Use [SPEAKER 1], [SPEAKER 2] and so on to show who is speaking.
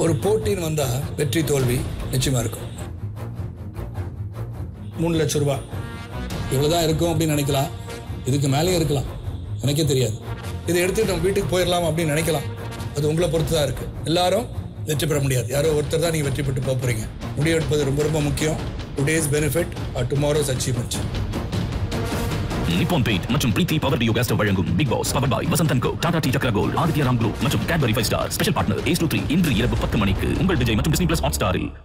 [SPEAKER 1] ஒரு போட்டின்னு வந்தா வெற்றி தோல்வி நிச்சயமா இருக்கும் மூணு லட்சம் ரூபாய் இவ்வளவுதான் இருக்கும் அப்படின்னு நினைக்கலாம் இதுக்கு மேலேயும் இருக்கலாம் எனக்கே தெரியாது இதை எடுத்துட்டு நம்ம வீட்டுக்கு போயிடலாம் அப்படின்னு நினைக்கலாம் அது உங்களை பொறுத்து தான் இருக்கு எல்லாரும் வெற்றி பெற முடியாது யாரோ ஒருத்தர் தான் நீங்க வெற்றி பெற்று போக போறீங்க முடிவெடுப்பது ரொம்ப ரொம்ப முக்கியம் today's benefit tomorrow's achievement
[SPEAKER 2] Nippon paint மற்றும் பிரீத்தி பவர் டியோ கேஸ்டர் வழங்கும் Bigg Boss power boy Vasanthan co Tata T Chakra gold Aditya Ram group மற்றும் Cadbury five star special partner ace two three இன்று இரவு பத்து மணிக்கு உங்கள் விஜய் மற்றும் டிஸ்னி பிளஸ் ஹாட் ஸ்டாரில்